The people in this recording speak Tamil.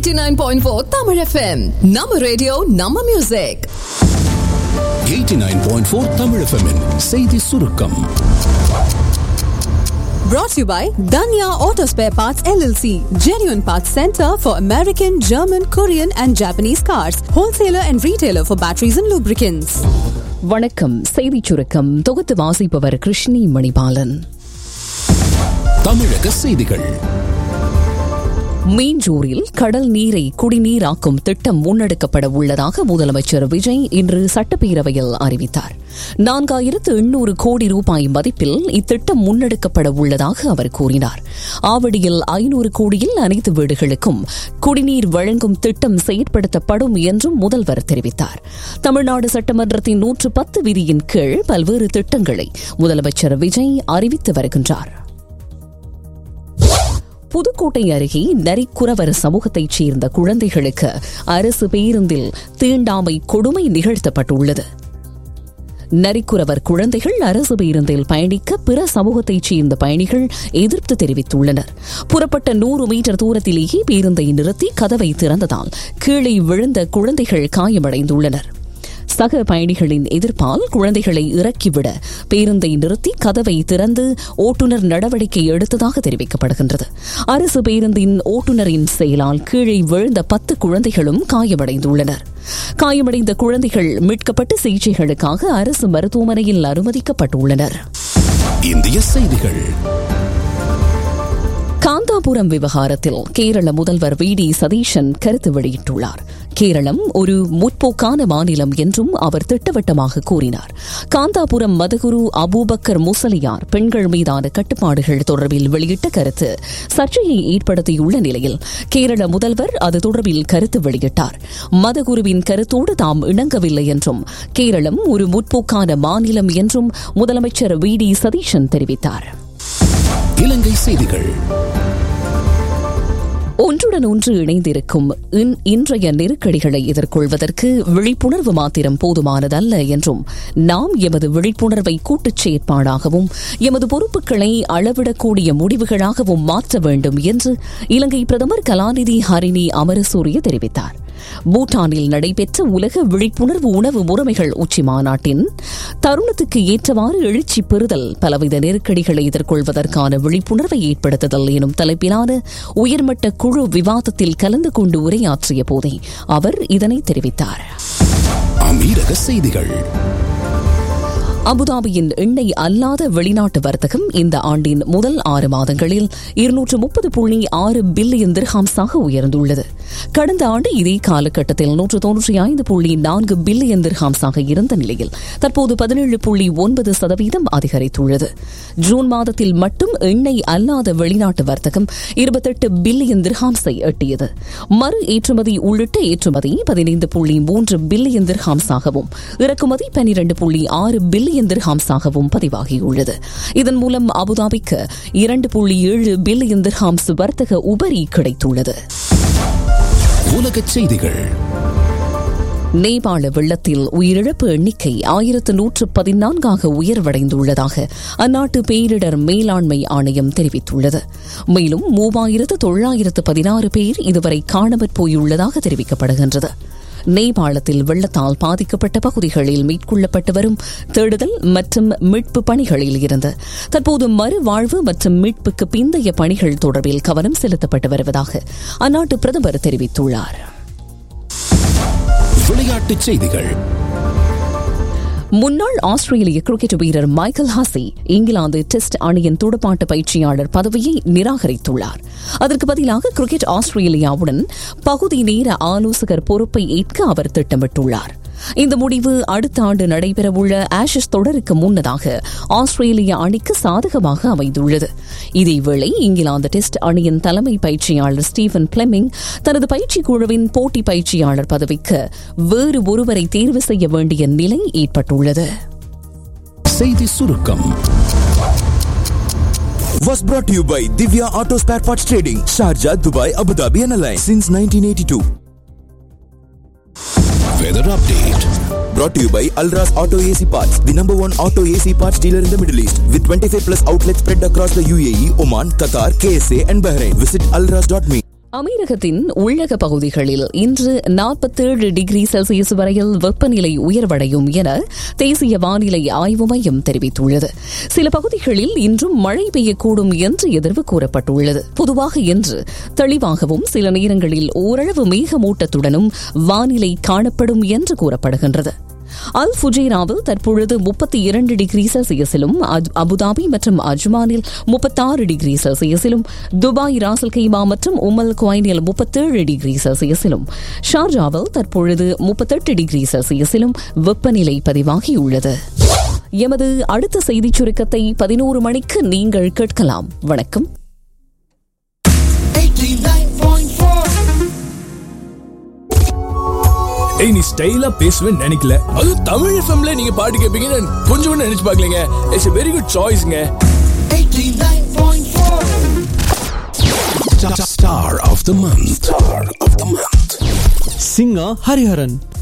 89.4 Tamil FM நம்ம ரேடியோ நம்ம மியூசிக் 89.4 தமிழ் FM -இன் செய்தி சுருக்கம் brought to you by Danya Auto Spare Parts LLC genuine parts center for American German Korean and Japanese cars wholesaler and retailer for batteries and lubricants வணக்கம் செய்திச் சுருக்கம் தொகுத்து வாசிப்பவர் கிருஷ்ணி மணிபாலன் தமிழக செய்திகள் மீஞ்சூரில் கடல் நீரை குடிநீராக்கும் திட்டம் முன்னெடுக்கப்பட உள்ளதாக முதலமைச்சர் விஜய் இன்று சட்டப்பேரவையில் அறிவித்தார் நான்காயிரத்து எண்ணூறு கோடி ரூபாய் மதிப்பில் இத்திட்டம் முன்னெடுக்கப்பட உள்ளதாக அவர் கூறினார் ஆவடியில் ஐநூறு கோடியில் அனைத்து வீடுகளுக்கும் குடிநீர் வழங்கும் திட்டம் செயற்படுத்தப்படும் என்றும் முதல்வர் தெரிவித்தார் தமிழ்நாடு சட்டமன்றத்தின் நூற்று பத்து விதியின் கீழ் பல்வேறு திட்டங்களை முதலமைச்சர் விஜய் அறிவித்து வருகின்றார் புதுக்கோட்டை அருகே நரிக்குறவர் சமூகத்தைச் சேர்ந்த குழந்தைகளுக்கு அரசு பேருந்தில் தீண்டாமை கொடுமை நிகழ்த்தப்பட்டுள்ளது நரிக்குறவர் குழந்தைகள் அரசு பேருந்தில் பயணிக்க பிற சமூகத்தைச் சேர்ந்த பயணிகள் எதிர்ப்பு தெரிவித்துள்ளனர் புறப்பட்ட நூறு மீட்டர் தூரத்திலேயே பேருந்தை நிறுத்தி கதவை திறந்ததால் கீழே விழுந்த குழந்தைகள் காயமடைந்துள்ளனர் சக பயணிகளின் எதிர்ப்பால் குழந்தைகளை இறக்கிவிட பேருந்தை நிறுத்தி கதவை திறந்து ஓட்டுநர் நடவடிக்கை எடுத்ததாக தெரிவிக்கப்படுகின்றது அரசு பேருந்தின் ஓட்டுநரின் செயலால் கீழே விழுந்த பத்து குழந்தைகளும் காயமடைந்துள்ளனர் காயமடைந்த குழந்தைகள் மீட்கப்பட்டு சிகிச்சைகளுக்காக அரசு மருத்துவமனையில் அனுமதிக்கப்பட்டுள்ளனர் இந்திய செய்திகள் காந்தாபுரம் விவகாரத்தில் கேரள முதல்வர் வி டி சதீஷன் கருத்து வெளியிட்டுள்ளார் கேரளம் ஒரு முற்போக்கான மாநிலம் என்றும் அவர் திட்டவட்டமாக கூறினார் காந்தாபுரம் மதகுரு அபூபக்கர் முசலியார் பெண்கள் மீதான கட்டுப்பாடுகள் தொடர்பில் வெளியிட்ட கருத்து சர்ச்சையை ஏற்படுத்தியுள்ள நிலையில் கேரள முதல்வர் அது தொடர்பில் கருத்து வெளியிட்டார் மதகுருவின் கருத்தோடு தாம் இணங்கவில்லை என்றும் கேரளம் ஒரு முற்போக்கான மாநிலம் என்றும் முதலமைச்சர் வி டி சதீஷன் தெரிவித்தார் இலங்கை செய்திகள் ஒன்றுடன் ஒன்று இணைந்திருக்கும் இன்றைய நெருக்கடிகளை எதிர்கொள்வதற்கு விழிப்புணர்வு மாத்திரம் போதுமானதல்ல என்றும் நாம் எமது விழிப்புணர்வை கூட்டுச் செயற்பாடாகவும் எமது பொறுப்புகளை அளவிடக்கூடிய முடிவுகளாகவும் மாற்ற வேண்டும் என்று இலங்கை பிரதமர் கலாநிதி ஹரிணி அமரசூரிய தெரிவித்தார் பூட்டானில் நடைபெற்ற உலக விழிப்புணர்வு உணவு முறைமைகள் உச்சி மாநாட்டின் தருணத்துக்கு ஏற்றவாறு எழுச்சி பெறுதல் பலவித நெருக்கடிகளை எதிர்கொள்வதற்கான விழிப்புணர்வை ஏற்படுத்துதல் எனும் தலைப்பிலான உயர்மட்ட குழு விவாதத்தில் கலந்து கொண்டு உரையாற்றிய போதே அவர் இதனை தெரிவித்தார் அமீரக செய்திகள் அபுதாபியின் எண்ணெய் அல்லாத வெளிநாட்டு வர்த்தகம் இந்த ஆண்டின் முதல் ஆறு மாதங்களில் இருநூற்று முப்பது புள்ளி ஆறு பில்லியன் திர்ஹாம்ஸாக உயர்ந்துள்ளது கடந்த ஆண்டு இதே காலகட்டத்தில் நூற்று தொன்னூற்றி ஐந்து புள்ளி நான்கு பில்லியன் திர்ஹாம்ஸாக இருந்த நிலையில் தற்போது பதினேழு புள்ளி ஒன்பது சதவீதம் அதிகரித்துள்ளது ஜூன் மாதத்தில் மட்டும் எண்ணெய் அல்லாத வெளிநாட்டு வர்த்தகம் இருபத்தெட்டு பில்லியன் திர்ஹாம்ஸை எட்டியது மறு ஏற்றுமதி உள்ளிட்ட ஏற்றுமதி பதினைந்து புள்ளி மூன்று பில்லியன் திர்ஹாம்ஸாகவும் இறக்குமதி பனிரண்டு புள்ளி ஆறு பில்லியன் பில்லியன் திர்ஹாம்ஸாகவும் பதிவாகியுள்ளது இதன் மூலம் அபுதாபிக்கு இரண்டு புள்ளி ஏழு பில்லியன் திர்ஹாம்ஸ் வர்த்தக உபரி கிடைத்துள்ளது உலகச் செய்திகள் நேபாள வெள்ளத்தில் உயிரிழப்பு எண்ணிக்கை ஆயிரத்து நூற்று பதினான்காக உயர்வடைந்துள்ளதாக அந்நாட்டு பேரிடர் மேலாண்மை ஆணையம் தெரிவித்துள்ளது மேலும் மூவாயிரத்து தொள்ளாயிரத்து பதினாறு பேர் இதுவரை காணாமற் போயுள்ளதாக தெரிவிக்கப்படுகின்றது நேபாளத்தில் வெள்ளத்தால் பாதிக்கப்பட்ட பகுதிகளில் மேற்கொள்ளப்பட்டு வரும் தேடுதல் மற்றும் மீட்பு பணிகளில் இருந்து தற்போது மறுவாழ்வு மற்றும் மீட்புக்கு பிந்தைய பணிகள் தொடர்பில் கவனம் செலுத்தப்பட்டு வருவதாக அந்நாட்டு பிரதமர் தெரிவித்துள்ளார் விளையாட்டுச் செய்திகள் முன்னாள் ஆஸ்திரேலிய கிரிக்கெட் வீரர் மைக்கேல் ஹாசி இங்கிலாந்து டெஸ்ட் அணியின் துடுப்பாட்ட பயிற்சியாளர் பதவியை நிராகரித்துள்ளார் அதற்கு பதிலாக கிரிக்கெட் ஆஸ்திரேலியாவுடன் பகுதி நேர ஆலோசகர் பொறுப்பை ஏற்க அவர் திட்டமிட்டுள்ளார் இந்த முடிவு அடுத்த ஆண்டு நடைபெறவுள்ள ஆஷஸ் தொடருக்கு முன்னதாக ஆஸ்திரேலிய அணிக்கு சாதகமாக அமைந்துள்ளது இதேவேளை இங்கிலாந்து டெஸ்ட் அணியின் தலைமை பயிற்சியாளர் ஸ்டீவன் பிளெமிங் தனது பயிற்சி குழுவின் போட்டி பயிற்சியாளர் பதவிக்கு வேறு ஒருவரை தேர்வு செய்ய வேண்டிய நிலை ஏற்பட்டுள்ளது செய்தி சுருக்கம் was brought to you by Divya Auto Spare Parts Trading, Sharjah, Dubai, Abu Dhabi and Alliance since 1982. Weather update Brought to you by Alras Auto AC Parts, the number one auto AC parts dealer in the Middle East, with 25 plus outlets spread across the UAE, Oman, Qatar, KSA, and Bahrain. Visit alras.me. அமீரகத்தின் உள்ளக பகுதிகளில் இன்று நாற்பத்தேழு டிகிரி செல்சியஸ் வரையில் வெப்பநிலை உயர்வடையும் என தேசிய வானிலை ஆய்வு மையம் தெரிவித்துள்ளது சில பகுதிகளில் இன்றும் மழை பெய்யக்கூடும் என்று எதிர்வு கூறப்பட்டுள்ளது பொதுவாக இன்று தெளிவாகவும் சில நேரங்களில் ஓரளவு மேகமூட்டத்துடனும் வானிலை காணப்படும் என்று கூறப்படுகின்றது அல் ஃபுஜேராவில் தற்பொழுது முப்பத்தி இரண்டு டிகிரி செல்சியஸிலும் அபுதாபி மற்றும் அஜ்மானில் முப்பத்தாறு டிகிரி செல்சியஸிலும் துபாய் ராசல் கைமா மற்றும் உமல் குவைனில் முப்பத்தேழு டிகிரி செல்சியஸிலும் ஷார்ஜாவில் தற்பொழுது முப்பத்தெட்டு டிகிரி செல்சியஸிலும் வெப்பநிலை பதிவாகியுள்ளது எமது அடுத்த செய்திச் சுருக்கத்தை பதினோரு மணிக்கு நீங்கள் கேட்கலாம் வணக்கம் ஏய் நீ ஸ்டைலா பேசுவேன்னு நினைக்கல அதுவும் தமிழ் எஃப்எம்ல நீங்க பாட்டு கேட்பீங்கன்னு கொஞ்சம் கூட நினைச்சு பார்க்கலங்க இட்ஸ் வெரி குட் சாய்ஸ்ங்க Star of the month. Star of the month. singer Hariharan.